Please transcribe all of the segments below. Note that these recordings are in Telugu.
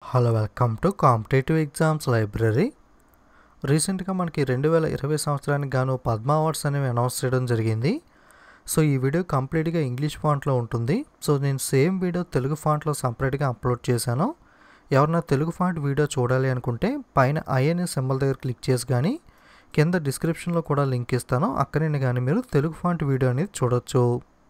hello welcome to competitive exams library రీసెంట్గా మనకి రెండు వేల ఇరవై సంవత్సరానికి గాను పద్మ అవార్డ్స్ అనేవి అనౌన్స్ చేయడం జరిగింది సో ఈ వీడియో కంప్లీట్గా ఇంగ్లీష్ ఫాంట్లో ఉంటుంది సో నేను సేమ్ వీడియో తెలుగు ఫాంట్లో సపరేట్గా అప్లోడ్ చేశాను ఎవరన్నా తెలుగు ఫాంట్ వీడియో చూడాలి అనుకుంటే పైన ఐఎన్ఏ సింబల్ దగ్గర క్లిక్ చేసి కానీ కింద డిస్క్రిప్షన్లో కూడా లింక్ ఇస్తాను అక్కడనే కానీ మీరు తెలుగు ఫాంట్ వీడియో అనేది చూడొచ్చు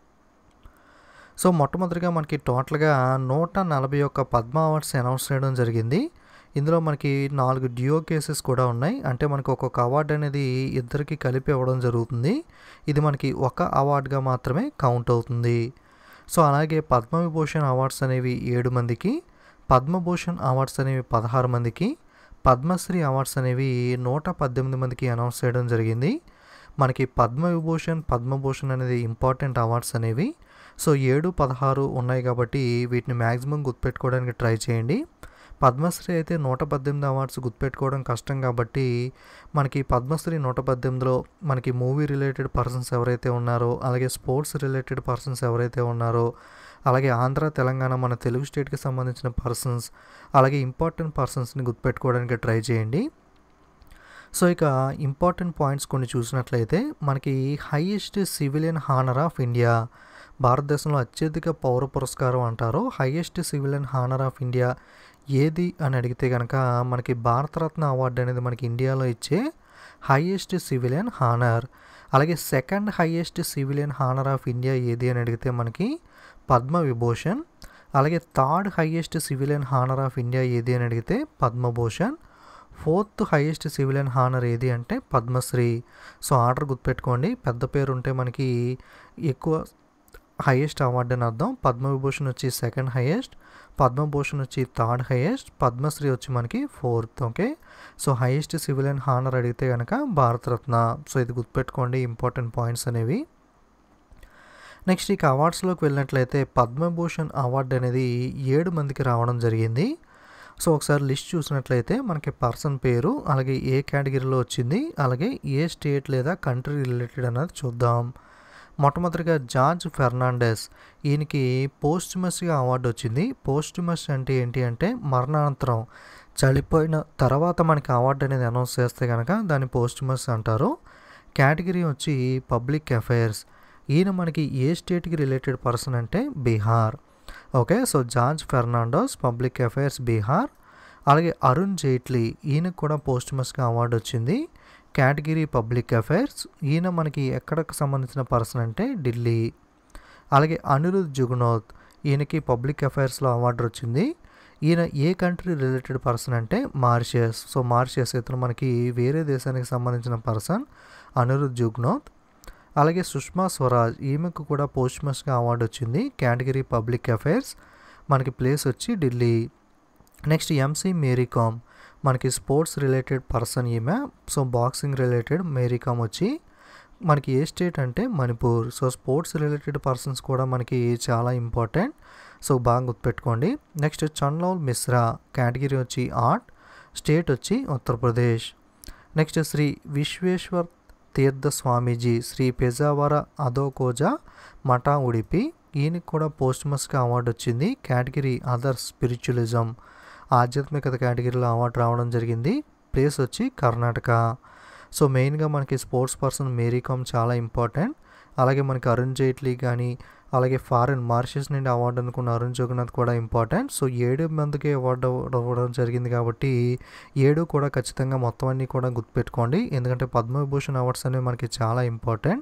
సో మొట్టమొదటిగా మనకి టోటల్గా నూట నలభై ఒక్క పద్మ అవార్డ్స్ అనౌన్స్ చేయడం జరిగింది ఇందులో మనకి నాలుగు డియో కేసెస్ కూడా ఉన్నాయి అంటే మనకి ఒక్కొక్క అవార్డు అనేది ఇద్దరికి కలిపి ఇవ్వడం జరుగుతుంది ఇది మనకి ఒక అవార్డుగా మాత్రమే కౌంట్ అవుతుంది సో అలాగే పద్మవిభూషణ్ అవార్డ్స్ అనేవి ఏడు మందికి పద్మభూషణ్ అవార్డ్స్ అనేవి పదహారు మందికి పద్మశ్రీ అవార్డ్స్ అనేవి నూట పద్దెనిమిది మందికి అనౌన్స్ చేయడం జరిగింది మనకి పద్మవిభూషణ్ పద్మభూషణ్ అనేది ఇంపార్టెంట్ అవార్డ్స్ అనేవి సో ఏడు పదహారు ఉన్నాయి కాబట్టి వీటిని మ్యాక్సిమం గుర్తుపెట్టుకోవడానికి ట్రై చేయండి పద్మశ్రీ అయితే నూట పద్దెనిమిది అవార్డ్స్ గుర్తుపెట్టుకోవడం కష్టం కాబట్టి మనకి పద్మశ్రీ నూట పద్దెనిమిదిలో మనకి మూవీ రిలేటెడ్ పర్సన్స్ ఎవరైతే ఉన్నారో అలాగే స్పోర్ట్స్ రిలేటెడ్ పర్సన్స్ ఎవరైతే ఉన్నారో అలాగే ఆంధ్ర తెలంగాణ మన తెలుగు స్టేట్కి సంబంధించిన పర్సన్స్ అలాగే ఇంపార్టెంట్ పర్సన్స్ని గుర్తుపెట్టుకోవడానికి ట్రై చేయండి సో ఇక ఇంపార్టెంట్ పాయింట్స్ కొన్ని చూసినట్లయితే మనకి highest civilian honour of India భారతదేశంలో అత్యధిక పౌర పురస్కారం అంటారు highest civilian honour of India ఏది అని అడిగితే కనుక మనకి భారతరత్న అవార్డు అనేది మనకి ఇండియాలో ఇచ్చే హైయెస్ట్ సివిలియన్ హానర్ అలాగే second highest civilian honour of India ఏది అని అడిగితే మనకి పద్మ విభూషణ్ అలాగే third highest civilian honour of India ఏది అని అడిగితే Padma Bhushan fourth highest civilian honour ఏది అంటే పద్మశ్రీ సో ఆర్డర్ గుర్తుపెట్టుకోండి పెద్ద పేరు ఉంటే మనకి ఎక్కువ హైయెస్ట్ అవార్డు అని అర్థం పద్మవిభూషణ్ వచ్చి సెకండ్ హైయెస్ట్ పద్మభూషణ్ వచ్చి థర్డ్ హైయెస్ట్ పద్మశ్రీ వచ్చి మనకి fourth okay so highest civilian honour అడిగితే కనుక భారతరత్న సో ఇది గుర్తుపెట్టుకోండి ఇంపార్టెంట్ పాయింట్స్ అనేవి నెక్స్ట్ ఇక అవార్డ్స్లోకి వెళ్ళినట్లయితే పద్మభూషణ్ అవార్డు అనేది ఏడు మందికి రావడం జరిగింది సో ఒకసారి లిస్ట్ చూసినట్లయితే మనకి పర్సన్ పేరు అలాగే ఏ కేటగిరీలో వచ్చింది అలాగే ఏ స్టేట్ లేదా కంట్రీ రిలేటెడ్ అనేది చూద్దాం మొట్టమొదటిగా జార్జ్ ఫెర్నాండెస్ ఈయనకి పోస్ట్మస్గా అవార్డు వచ్చింది పోస్ట్మస్ అంటే ఏంటి అంటే మరణానంతరం చనిపోయిన తర్వాత మనకి అవార్డు అనేది అనౌన్స్ చేస్తే కనుక దాన్ని పోస్ట్మస్ అంటారు కేటగిరీ వచ్చి పబ్లిక్ అఫైర్స్ ఈయన మనకి ఏ స్టేట్కి రిలేటెడ్ పర్సన్ అంటే Bihar okay so George Fernandes public affairs Bihar అలాగే అరుణ్ జైట్లీ ఈయనకు కూడా పోస్ట్మస్గా అవార్డు వచ్చింది కేటగిరీ పబ్లిక్ అఫైర్స్ ఈయన మనకి ఎక్కడికి సంబంధించిన పర్సన్ అంటే ఢిల్లీ అలాగే అనిరుద్ జుగ్నోత్ ఈయనకి పబ్లిక్ అఫైర్స్లో అవార్డు వచ్చింది ఈయన ఏ కంట్రీ రిలేటెడ్ పర్సన్ అంటే మారిషియస్ సో మారిషియస్ ఇతను మనకి వేరే దేశానికి సంబంధించిన పర్సన్ అనిరుద్ జుగ్నోత్ అలాగే సుష్మా స్వరాజ్ ఈమెకు కూడా పోస్ట్మస్గా అవార్డు వచ్చింది కేటగిరీ పబ్లిక్ అఫైర్స్ మనకి ప్లేస్ వచ్చి ఢిల్లీ నెక్స్ట్ ఎంసీ మేరీకామ్ మనకి స్పోర్ట్స్ రిలేటెడ్ పర్సన్ ఈమె సో బాక్సింగ్ రిలేటెడ్ మేరీకామ్ వచ్చి మనకి ఏ స్టేట్ అంటే Manipur so sports related persons కూడా మనకి చాలా ఇంపార్టెంట్ సో బాగా గుర్తుపెట్టుకోండి నెక్స్ట్ చన్లౌల్ మిశ్రా కేటగిరీ వచ్చి ఆర్ట్ స్టేట్ వచ్చి ఉత్తరప్రదేశ్ నెక్స్ట్ శ్రీ విశ్వేశ్వర్ తీర్థ స్వామీజీ శ్రీ పెజావర అదోకోజా మఠా ఉడిపి ఈయనకి కూడా పోస్ట్మస్గా అవార్డు వచ్చింది కేటగిరీ అదర్ స్పిరిచువలిజం ఆధ్యాత్మికత కేటగిరీలో అవార్డు రావడం జరిగింది ప్లేస్ వచ్చి కర్ణాటక సో మెయిన్గా మనకి స్పోర్ట్స్ పర్సన్ మేరీకామ్ చాలా ఇంపార్టెంట్ అలాగే మనకి అరుణ్ జైట్లీ కానీ అలాగే ఫారిన్ మారిషస్ నుండి అవార్డు అనుకున్న అరుణ్ జగన్నాథ్ కూడా ఇంపార్టెంట్ సో ఏడు మందికి అవార్డు అవ్వడం జరిగింది కాబట్టి ఏడు కూడా ఖచ్చితంగా మొత్తం అన్నీ కూడా గుర్తుపెట్టుకోండి ఎందుకంటే పద్మవిభూషణ్ అవార్డ్స్ అనేవి మనకి చాలా ఇంపార్టెంట్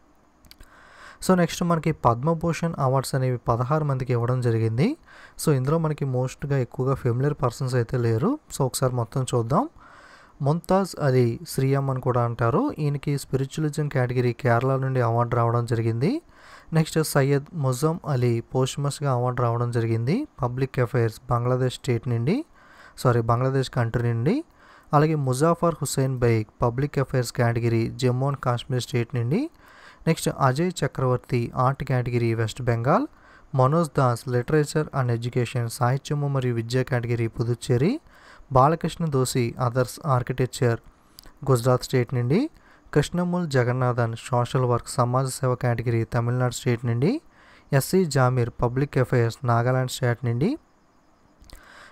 సో నెక్స్ట్ మనకి పద్మభూషణ్ అవార్డ్స్ అనేవి పదహారు మందికి ఇవ్వడం జరిగింది సో ఇందులో మనకి మోస్ట్గా ఎక్కువగా ఫెమిలియర్ పర్సన్స్ అయితే లేరు సో ఒకసారి మొత్తం చూద్దాం ముంతాజ్ అలీ శ్రీయం అని కూడా అంటారు ఈయనకి స్పిరిచువలిజం కేటగిరీ కేరళ నుండి అవార్డు రావడం జరిగింది నెక్స్ట్ సయ్యద్ ముజమ్ అలీ పోస్ట్మస్గా అవార్డు రావడం జరిగింది పబ్లిక్ అఫైర్స్ బంగ్లాదేశ్ స్టేట్ నుండి సారీ బంగ్లాదేశ్ కంట్రీ నుండి అలాగే Muzaffar Hussain Baig public affairs category Jammu and Kashmir state నుండి next Ajay Chakravarthy art category west Bengal Manoj Das literature and education సాహిత్యము మరియు విద్యా category Puducherry Balkrishna Doshi others architecture Gujarat state నుండి కృష్ణమూల్ జగన్నాథన్ సోషల్ వర్క్ సమాజ సేవ కేటగిరీ తమిళనాడు స్టేట్ నుండి S C Jamir public affairs Nagaland state నుండి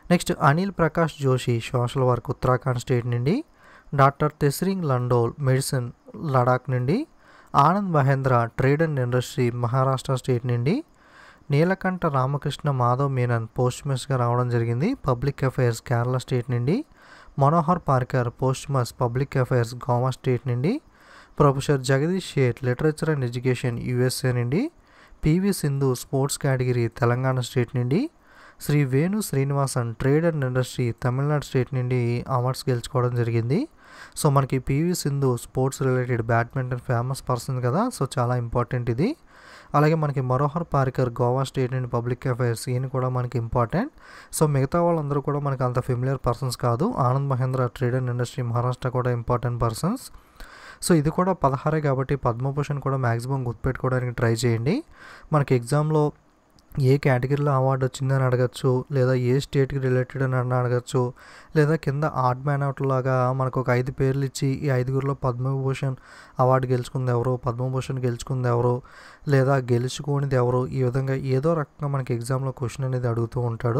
next Anil Prakash Joshi social work Uttarakhand state నుండి డాక్టర్ తెస్రింగ్ లండోల్ మెడిసిన్ లడాక్ నుండి Anand Mahindra trade and industry Maharashtra state నుండి నీలకంఠ రామకృష్ణ మాధవ్ మీనన్ పోస్ట్మస్గా రావడం జరిగింది పబ్లిక్ అఫైర్స్ కేరళ స్టేట్ నుండి Manohar Parrikar posthumous public affairs Goa state నుండి professor Jagdish Sheth literature and education USA నుండి P V Sindhu sports category Telangana state నుండి Shri Venu Srinivasan trade and industry Tamil Nadu state నుండి అవార్డ్స్ గెలుచుకోవడం జరిగింది సో మనకి P V Sindhu sports related badminton famous person కదా సో చాలా ఇంపార్టెంట్ ఇది అలాగే మనకి మనోహర్ పారికర్ గోవా స్టేట్ నుండి పబ్లిక్ అఫైర్స్ ఈయన కూడా మనకి ఇంపార్టెంట్ సో మిగతా వాళ్ళందరూ కూడా మనకి అంత ఫెమిలియర్ పర్సన్స్ కాదు Anand Mahindra trade and industry Maharashtra కూడా ఇంపార్టెంట్ పర్సన్స్ సో ఇది కూడా పదహారే కాబట్టి పద్మభూషణ్ కూడా మ్యాక్సిమం గుర్తుపెట్టుకోవడానికి ట్రై చేయండి మనకి ఎగ్జామ్లో ఏ కేటగిరీలో అవార్డు వచ్చిందని అడగచ్చు లేదా ఏ స్టేట్కి రిలేటెడ్ అని అని అడగచ్చు లేదా కింద ఆర్ట్ మ్యాన్ అవుట్ లాగా మనకు ఒక ఐదు పేర్లు ఇచ్చి ఈ ఐదుగురిలో పద్మభూషణ్ అవార్డు గెలుచుకుంది ఎవరు పద్మభూషణ్ గెలుచుకుంది ఎవరు లేదా గెలుచుకోనిది ఎవరు ఈ విధంగా ఏదో రకంగా మనకి ఎగ్జామ్లో క్వశ్చన్ అనేది అడుగుతూ ఉంటాడు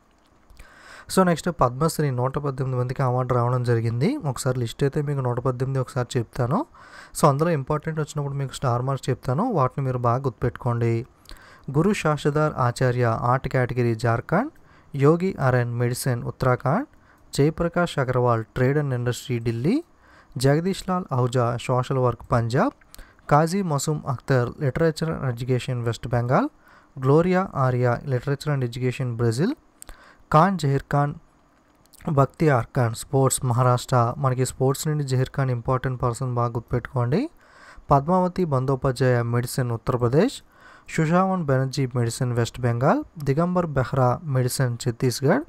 సో నెక్స్ట్ పద్మశ్రీ నూట పద్దెనిమిది మందికి అవార్డు రావడం జరిగింది ఒకసారి లిస్ట్ అయితే మీకు నూట పద్దెనిమిది ఒకసారి చెప్తాను సో అందులో ఇంపార్టెంట్ వచ్చినప్పుడు మీకు స్టార్ మార్క్స్ చెప్తాను వాటిని మీరు బాగా గుర్తుపెట్టుకోండి Guru Shashadhar Acharya art category Jharkhand Yogi Aeron medicine Uttarakhand Jayaprakash Agarwal trade and industry Delhi Jagdish Lal Ahuja social work Punjab Qazi Masum Akhtar literature and education west Bengal Gloria Arieira literature and education Brazil Khan Zaheer Khan Bakhtiyar Khan sports Maharashtra మనకి స్పోర్ట్స్ నుండి జహీర్ ఖాన్ ఇంపార్టెంట్ పర్సన్ బాగా గుర్తుపెట్టుకోండి Padmavati Bandopadhyay medicine Uttar Pradesh Sushovan Banerjee medicine west Bengal Digambar Behera medicine Chhattisgarh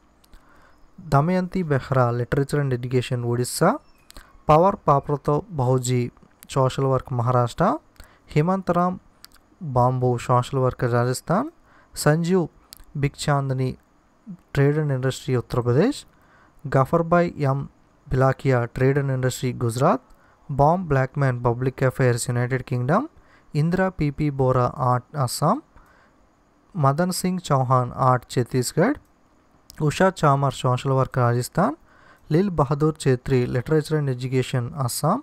Damayanti Behra literature and education Odisha power పాప్రతో బహుజీ social work Maharashtra హిమంతరామ్ bomb social work Rajasthan Sanjeev big Chandni trade and industry Uttar Pradesh గఫర్బాయ్ M బిలాకియా trade and industry Gujarat bomb బ్లాక్మ్యాన్ public affairs United Kingdom Indira PP Bora art Assam Madan Singh Chauhan art Chhattisgarh Usha చామర్ social work Rajasthan lil Bahadur ఛేత్రి literature and education Assam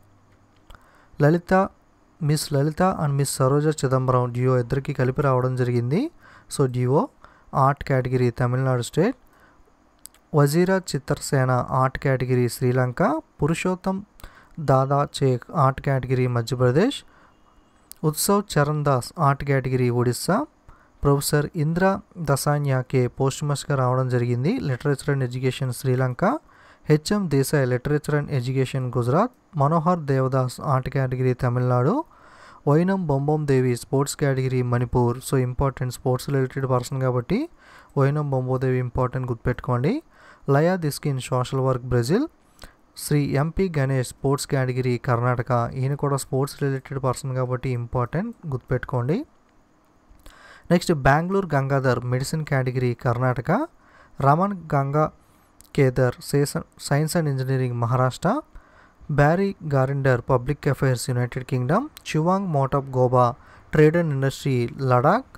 Lalitha miss Lalitha and miss Saroja Chidambaram due ఇద్దరికి కలిపి రావడం జరిగింది so duo art category Tamil Nadu state Vajira Chitrasena art category Sri Lanka Purushottam Dadheech art category Madhya Pradesh Utsav Charan Das art category Odisha professor Indra Dassanayake పోస్ట్మస్గా రావడం జరిగింది literature and education Sri Lanka H M Desai literature and education Gujarat Manohar Devadoss art category Tamil Nadu Oinam Bembem Devi sports category Manipur so important sports related person కాబట్టి వైనం బొంబోదేవి ఇంపార్టెంట్ గుర్తుపెట్టుకోండి Lia Diskin social work Brazil Shri M P Ganesh sports category Karnataka ఈయన కూడా స్పోర్ట్స్ రిలేటెడ్ పర్సన్ కాబట్టి ఇంపార్టెంట్ గుర్తుపెట్టుకోండి next Bengaluru Gangadhar medicine category Karnataka Raman Gangakhedkar science and engineering Maharashtra Barry Gardiner public affairs United Kingdom Chewang Motup Goba trade and industry Ladakh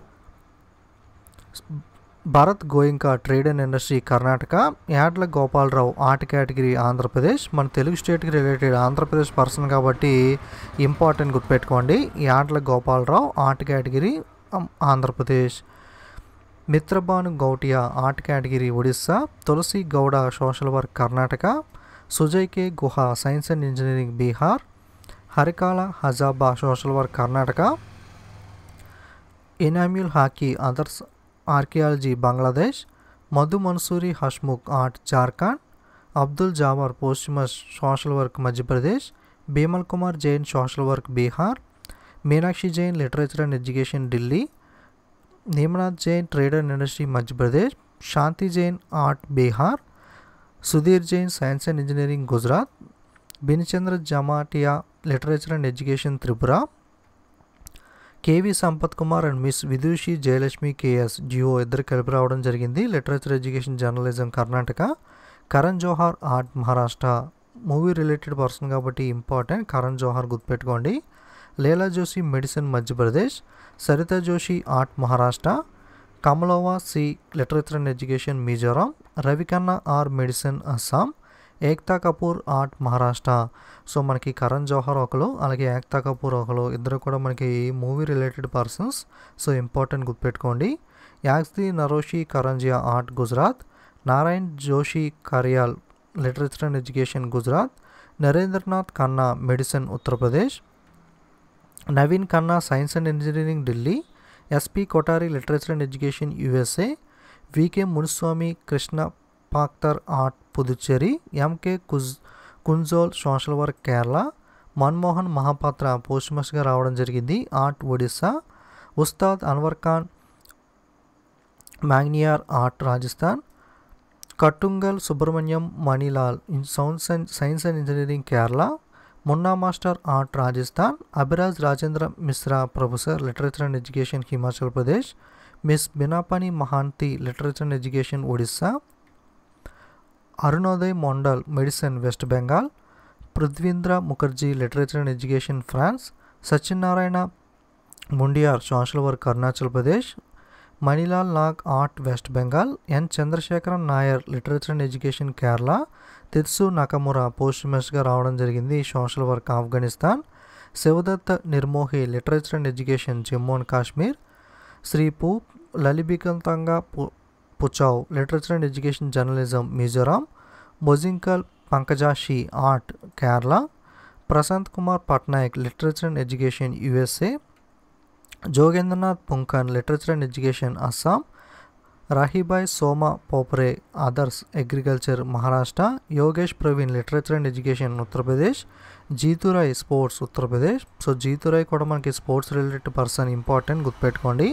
Bharat Goenka trade and industry Karnataka Yadla Gopalarao art category Andhra Pradesh మన తెలుగు స్టేట్కి రిలేటెడ్ ఆంధ్రప్రదేశ్ పర్సన్ కాబట్టి ఇంపార్టెంట్ గుర్తుపెట్టుకోండి Yadla Gopalarao art category Andhra Pradesh Mitrabhanu Gauntia art category Odisha Tulasi Gowda social work Karnataka Sujay K Guha science and engineering Bihar Harekala Hajabba social work Karnataka Enamul Haque others archaeology Bangladesh Madhu Mansuri Hasmukh art Jharkhand Abdul Jabbar posthumous social work Madhya Pradesh Bimal Kumar Jain social work Bihar Meenakshi Jain literature and education Delhi Nemnath Jain trade and industry Madhya Pradesh Shanti Jain art Bihar Sudhir Jain science and engineering Gujarat Benichandra Jamatia literature and education Tripura K V Sampath Kumar and miss Vidushi Jayalakshmi KS Jio ఇద్దరు కలిపి రావడం జరిగింది literature education journalism Karnataka Karan Johar art Maharashtra movie related person కాబట్టి ఇంపార్టెంట్ కరణ్ జోహార్ గుర్తుపెట్టుకోండి Leela Joshi medicine Madhya Pradesh Sarita Joshi art Maharashtra Kamlova C literature and education Mizoram Ravi Kannan R medicine Assam Ekta Kapoor art Maharashtra so మనకి కరణ్ జోహర్ ఒకరు అలాగే ఏక్తా కపూర్ ఒకరు ఇద్దరు కూడా మనకి movie related persons so important గుర్తుపెట్టుకోండి యాక్స్ది నరోషి Karanjia art Gujarat Narayan Joshi Karyal literature and education Gujarat Narendranath Khanna medicine Uttar Pradesh Naveen Khanna science and engineering Delhi S P Kothari literature and education USA V K Munuswamy Krishnapakthar art Puducherry M K కుజ్ కుంజోల్ సోషల్ వర్క్ కేరళ మన్మోహన్ మహాపాత్ర పోస్ట్మస్గా రావడం జరిగింది art Odisha Ustad Anwar Khan Manganiyar art Rajasthan Kattungal Subramaniam Manilal in sounds and science and engineering Kerala Munna Master art Rajasthan Abhiraj Rajendra Mishra professor literature and education Himachal Pradesh miss Binapani Mohanty literature and education Odisha Arunoday Mondal medicine west Bengal Prithwindra Mukherjee literature and education France Satyanarayana Mundayoor social work Arunachal Pradesh Manilal Nag art West Bengal N Chandrasekharan Nair literature and education Kerala Tetsu Nakamura పోస్ట్మస్గా రావడం జరిగింది social work Afghanistan Shivdutt Nirmohi literature and education Jammu and Kashmir Shri పూ లలిబికంతంగా Pu Pachuau literature and education journalism Mizoram Moozhikkal Pankajakshi art Kerala Prashant Kumar Pattanaik literature and education USA Jogendranath Phukan literature and education Assam Rahibai Soma Popere others agriculture Maharashtra Yogesh Praveen literature and education Uttar Pradesh Jitu Rai sports Uttar Pradesh so Jitu Rai కూడా మనకి స్పోర్ట్స్ రిలేటెడ్ పర్సన్ ఇంపార్టెంట్ గుర్తుపెట్టుకోండి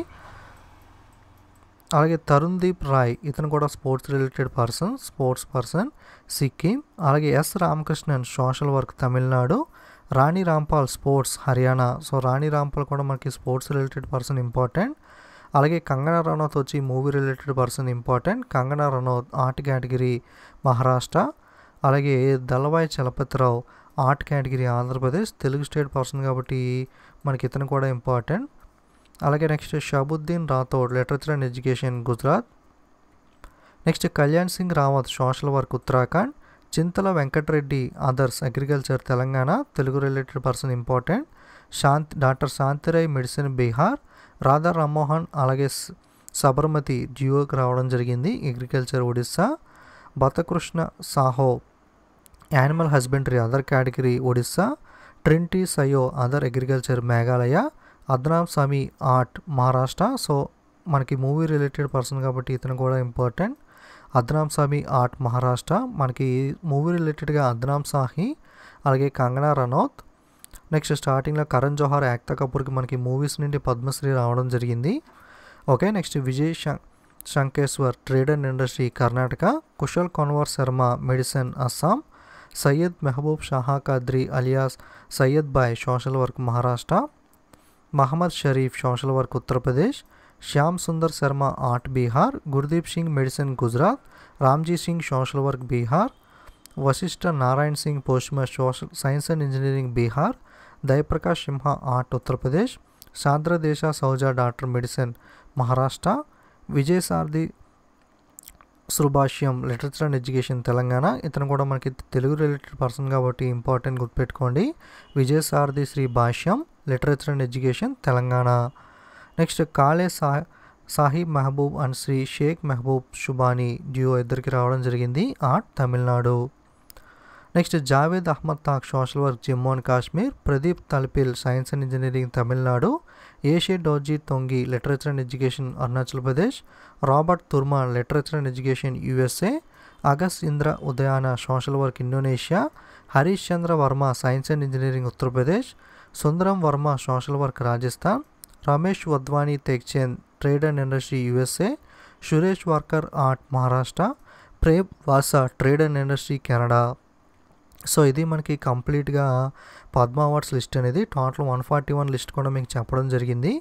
అలాగే తరుణ్ దీప్ రాయ్ ఇతను కూడా sports related person sports person Sikkim అలాగే S Ramakrishnan social work Tamil Nadu Rani Rampal sports Haryana so Rani Rampal కూడా మనకి స్పోర్ట్స్ రిలేటెడ్ పర్సన్ ఇంపార్టెంట్ అలాగే కంగనా రనౌత్ వచ్చి movie related person important Kangana Ranaut art category Maharashtra అలాగే Dalavai Chalapathi Rao art category Andhra Pradesh Telugu state person కాబట్టి మనకి ఇతను కూడా ఇంపార్టెంట్ అలాగే next Shahbuddin Rathod literature and education Gujarat next Kalyan Singh Rawat social work Uttarakhand Chintala Venkat Reddy others agriculture Telangana Telugu related person important Shanti doctor Shanti Roy medicine Bihar Radha Rammohan అలాగే సబర్మతి జియోకి రావడం జరిగింది agriculture Odisha Batakrushna Sahoo animal husbandry other category Odisha Trinity Saioo other agriculture Meghalaya Adnan Sami art Maharashtra so మనకి మూవీ రిలేటెడ్ పర్సన్ కాబట్టి ఇతను కూడా ఇంపార్టెంట్ అద్నామ్ సామి ఆర్ట్ మహారాష్ట్ర మనకి మూవీ రిలేటెడ్గా అద్నామ్ సాహి అలాగే కంగనా రనౌత్ నెక్స్ట్ స్టార్టింగ్లో కరణ్ జోహార్ యాక్తా కపూర్కి మనకి మూవీస్ నుండి పద్మశ్రీ రావడం జరిగింది ఓకే నెక్స్ట్ విజయ్ శం Sankeshwar trade and industry Karnataka Kushal Konwar Sharma medicine Assam Syed Mehboob Shah Quadri alias Syed Bhai social work Maharashtra Mohammed Sharif social work Uttar Pradesh Shyam Sundar Sharma art Bihar Gurdip Singh medicine Gujarat Ramji Singh social work Bihar Vashishtha Narayan Singh పోస్ట్మ social science and engineering Bihar Dayaprakash Sinha art Uttar Pradesh Sandra Desa Souza doctor medicine Maharashtra Vijayasarathi Sribhashyam literature and education Telangana ఇతను కూడా మనకి తెలుగు రిలేటెడ్ పర్సన్ కాబట్టి ఇంపార్టెంట్ గుర్తుపెట్టుకోండి Vijayasarathi Sri Bhashyam literature and education Telangana next Kale సా సాహిబ్ మహబూబ్ అండ్ శ్రీ షేక్ మహబూబ్ షుబానీ డ్యూ ఇద్దరికి రావడం జరిగింది art Tamil Nadu next Javed Ahmad Tak social work Jammu and Kashmir Pradeep Thalappil science and engineering Tamil Nadu Yeshe Dorjee Thongchi literature and education Arunachal Pradesh Robert Thurman literature and education USA Agus Indra Udayana social work Indonesia Harish Chandra Verma science and engineering Uttar Pradesh Sundaram Verma social work Rajasthan Ramesh Wadhwani తెగ్చేన్ trade and industry USA Suresh Wadkar art Maharashtra Prem Watsa trade and industry Canada so ఇది మనకి కంప్లీట్గా పద్మ అవార్డ్స్ లిస్ట్ అనేది total one forty one list కూడా మీకు చెప్పడం జరిగింది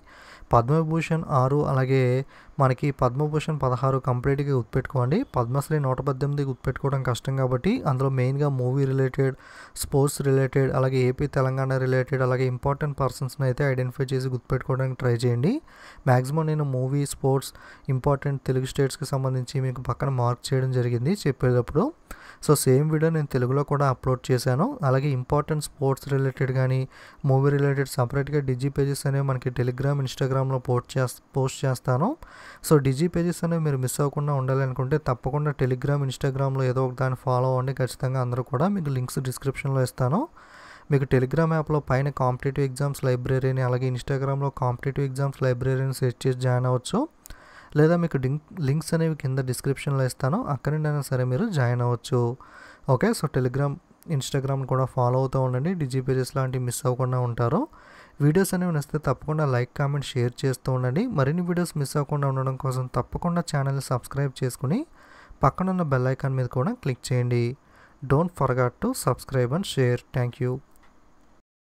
పద్మభూషణ్ ఆరు అలాగే మనకి పద్మభూషణ్ పదహారు కంప్లీట్గా గుర్తుపెట్టుకోండి పద్మశ్రీ నూట పద్దెనిమిది గుర్తుపెట్టుకోవడం కష్టం కాబట్టి అందులో మెయిన్గా మూవీ రిలేటెడ్ స్పోర్ట్స్ రిలేటెడ్ అలాగే ఏపీ తెలంగాణ రిలేటెడ్ అలాగే ఇంపార్టెంట్ పర్సన్స్ని అయితే ఐడెంటిఫై చేసి గుర్తుపెట్టుకోవడానికి ట్రై చేయండి మ్యాక్సిమం నేను మూవీ స్పోర్ట్స్ ఇంపార్టెంట్ తెలుగు స్టేట్స్కి సంబంధించి మీకు పక్కన మార్క్ చేయడం జరిగింది చెప్పేటప్పుడు సో సేమ్ వీడియో నేను తెలుగులో కూడా అప్లోడ్ చేశాను అలాగే ఇంపార్టెంట్ స్పోర్ట్స్ రిలేటెడ్ కానీ మూవీ రిలేటెడ్ సపరేట్గా డిజీ పేజెస్ అనేవి మనకి టెలిగ్రామ్ ఇన్స్టాగ్రామ్లో పోస్ట్ చేస్తా పోస్ట్ చేస్తాను సో డిజీ పేజెస్ అనేవి మీరు మిస్ అవ్వకుండా ఉండాలనుకుంటే తప్పకుండా టెలిగ్రామ్ ఇన్స్టాగ్రామ్లో ఏదో ఒక దాన్ని ఫాలో అవ్వండి ఖచ్చితంగా అందరూ కూడా మీకు లింక్స్ డిస్క్రిప్షన్లో ఇస్తాను మీకు టెలిగ్రామ్ యాప్లో పైన కాంపిటేటివ్ ఎగ్జామ్స్ లైబ్రరీని అలాగే ఇన్స్టాగ్రామ్లో కాంపిటేటివ్ ఎగ్జామ్స్ లైబ్రరీని సెర్చ్ చేసి జాయిన్ అవ్వచ్చు లేదా మీకు లింక్ లింక్స్ అనేవి కింద డిస్క్రిప్షన్లో ఇస్తాను అక్కడి నుండైనా సరే మీరు జాయిన్ అవ్వచ్చు ఓకే సో టెలిగ్రామ్ ఇన్స్టాగ్రామ్ కూడా ఫాలో అవుతూ ఉండండి డిజీ పేజెస్ లాంటివి మిస్ అవ్వకుండా ఉంటారు వీడియోస్ అనేవి నచ్చితే తప్పకుండా లైక్ కామెంట్ షేర్ చేస్తూ ఉండండి మరిన్ని వీడియోస్ మిస్ అవ్వకుండా ఉండడం కోసం తప్పకుండా ఛానల్ని సబ్స్క్రైబ్ చేసుకుని పక్కనున్న బెల్ ఐకాన్ మీద కూడా క్లిక్ చేయండి don't forgot to subscribe and share thank you